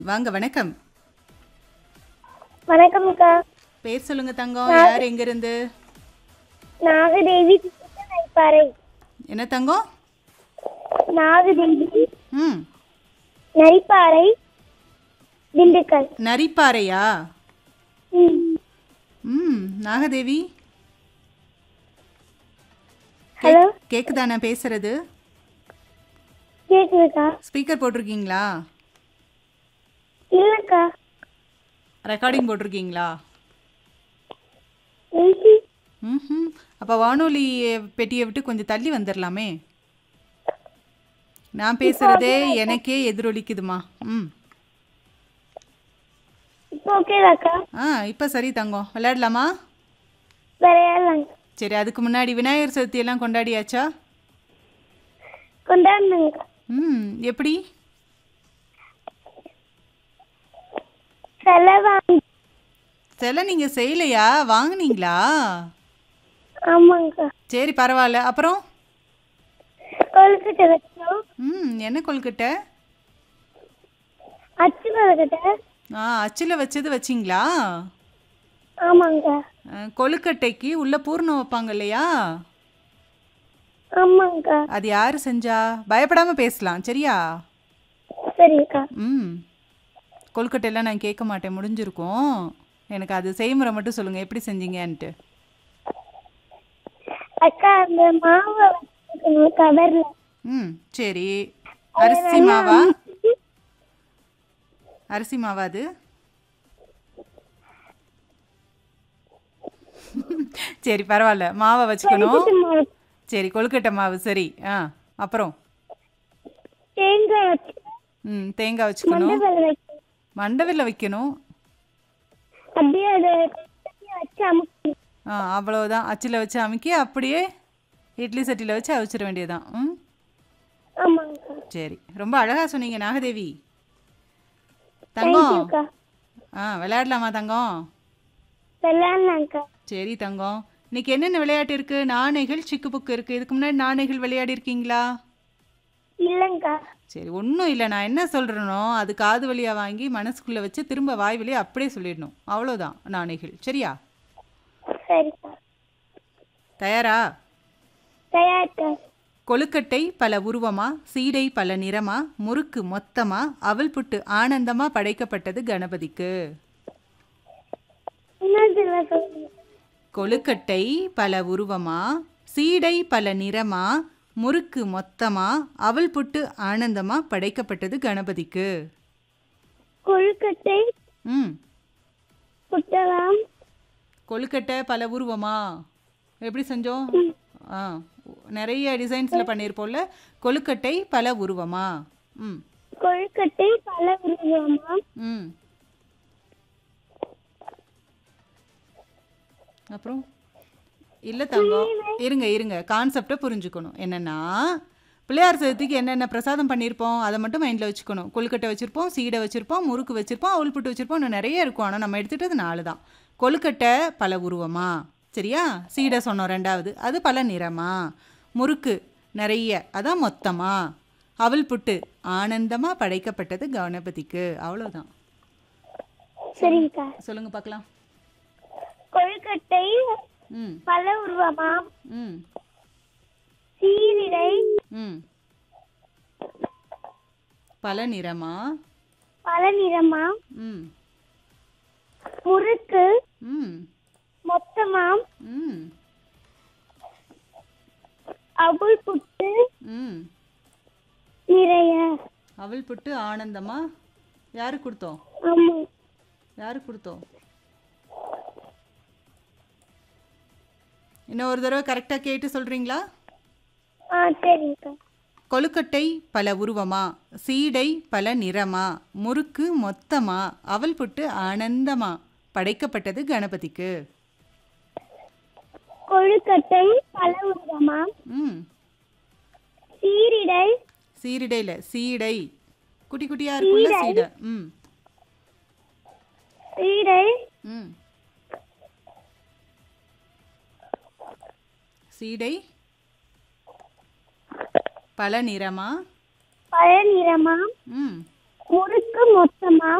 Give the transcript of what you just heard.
வாங்க வணக்கம் வணக்கம்க்கா பேர் சொல்லுங்க தங்கம் யார் எங்க இருந்து நாகதேவி நரிப்பாறை என்ன தங்கம் நாகதேவி ம் நரிப்பாறை திண்டுக்கல் நரிப்பாறையா ம். ம் நாகதேவி ஹலோ கேக்குதா நான் பேசுறது கேக்குதுக்கா ஸ்பீக்கர் போட்டிருக்கீங்களா இல்லக்கா ரெக்கார்டிங் போட்டிருக்கீங்களா ம்ஹும். ம் அப்போ வானொலி பெட்டியை விட்டு கொஞ்சம் தள்ளி வந்துடலாமே நான் பேசுறதே எனக்கே எதிரொலிக்குதுமா ம் இப்போ ஓகேதாக்கா ஆ இப்போ சரி தங்கம் விளையாடலாமா விளையாடலாங்க சரி அதுக்கு முன்னாடி விநாயகர் சதுர்த்தி எல்லாம் கொண்டாடியாச்சா கொண்டாடுனாங்கக்கா ம் எப்படி செலவாங்க சில நீங்கள் செய்யலையா வாங்குனீங்களா ஆமாங்கக்கா சரி பரவாயில்ல அப்புறம் கொழுக்கட்டை வச்சோம் ம் என்ன கொழுக்கட்டை அச்சு கொழுக்கட்டை ஆ அச்சில் வச்சது வச்சிங்களா ஆமாங்கக்கா ஆ, கொழுக்கட்டைக்கு உள்ள பூர்ணம் வைப்பாங்க இல்லையா ஆமாங்கக்கா அது யார் செஞ்சா பயப்படாமல் பேசலாம் சரியா சரிங்கக்கா ம் கொழுக்கட்டையெல்லாம் நான் கேட்க மாட்டேன் முடிஞ்சிருக்கும் எனக்கு அது செய்முறை மட்டும் சொல்லுங்கள் எப்படி செஞ்சீங்கன்ட்டு அக்கா அந்த மாவை வச்சுக்கணும் கவர்ல ம் சரி அரிசி மாவா அரிசி மாவா அது சரி பரவாயில்ல மாவை வச்சுக்கணும் மாவு சரி கொழுக்கட்டை மாவு சரி ஆ அப்புறம் தேங்காய் வச்சு ம் தேங்காய் வச்சுக்கணும் மண்டபம் வைக்கணும் மண்டவில்ல வைக்கணும் அப்படியே அதை கொழுக்கட்டையை வச்சு அமுக்கணும் ஆ அவ்வளோதான் அச்சில் வச்சு அமுக்கி அப்படியே இட்லி சட்டியில் வச்சு அவிச்சிட வேண்டியதுதான் ம் ஆமாங்கக்கா சரி ரொம்ப அழகாக சொன்னீங்க நாகதேவி தங்கம் தேங்க்யூக்கா ஆ விளையாடலாமா தங்கம் விளையாடலாங்க்கா சரி தங்கம் இன்னைக்கு என்னென்ன விளையாட்டு இருக்கு நாணைகள் சிக்கு புக்கு இருக்கு இதுக்கு முன்னாடி நாணைகள் விளையாடி இருக்கீங்களா இல்லைங்க்கா சரி ஒன்றும் இல்லை நான் என்ன சொல்கிறேனோ அது காது வழியாக வாங்கி மனசுக்குள்ளே வச்சு திரும்ப வாய் வழியாக அப்படியே சொல்லிடணும் அவ்வளோதான் நாணைகள் சரியா சரிக்கா தயாரா தயார்க்கா கொழுக்கட்டை பல உருவமா சீடை பல நிறமா முறுக்கு மொத்தமா அவல் புட்டு ஆனந்தமா படைக்கப்பட்டது கணபதிக்கு இன்னொருத்தர சொல்லுங்க கொழுக்கட்டை பல உருவமா சீடை பல நிறமா முறுக்கு மொத்தமா அவல் புட்டு ஆனந்தமா படைக்கப்பட்டது கணபதிக்கு கொழுக்கட்டை ம் புட்டலாம் கொழுக்கட்டை பல உருவமா எப்படி செஞ்சோம் ஆ நிறைய டிசைன்ஸில் பண்ணியிருப்போம்ல கொழுக்கட்டை பல உருவமா ம் கொழுக்கட்டை பல உருவமா ம் அப்புறம் இல்லை தங்கம் இருங்க இருங்க கான்செப்டை புரிஞ்சுக்கணும் என்னென்னா பிள்ளையார் சதுர்த்திக்கு என்னென்ன பிரசாதம் பண்ணியிருப்போம் அதை மட்டும் மைண்டில் வச்சுக்கணும் கொழுக்கட்டை வச்சுருப்போம் சீடை வச்சுருப்போம் முறுக்கு வச்சுருப்போம் அவல் புட்டு வச்சுருப்போம் இன்னும் நிறைய இருக்கும் ஆனால் நம்ம எடுத்துகிட்டது நாலு தான் கொழுக்கட்டை பல உருவமா சரியா சீடை சொன்னோம் ரெண்டாவது அது பல நிறமா முறுக்கு நிறைய அதான் மொத்தமா அவல் புட்டு ஆனந்தமாக படைக்கப்பட்டது கணபதிக்கு அவ்வளோதான் சரிங்கக்கா சொல்லுங்க பார்க்கலாம் கொழுக்கட்டை ம் பல உருவமா ம் சீரிடை ம் பல நிறமா பல நிறமா ம் முறுக்கு ம் மொத்தமா ம் அவுள் புட்டு ம் நிறைய அவள் புட்டு ஆனந்தமா யாரு கொடுத்தோம் ஆமா யாரு கொடுத்தோம் இன்னும் ஒரு தடவை கரெக்டாக கேட்டு சொல்கிறீங்களா ஆ சரிங்கக்கா கொழுக்கட்டை பல உருவமா சீடை பல நிறமா முறுக்கு மொத்தமா அவல் புட்டு ஆனந்தமா படைக்கப்பட்டது கணபதிக்கு கொழுக்கட்டை பல உருவமா ம் சீரிடை சீரிடையில் சீடை குட்டி குட்டியாக இருக்குல்ல சீடை ம் சீடை ம் சீடை பல நிறமா பல நிறமா ம் முறுக்கு மொத்தமா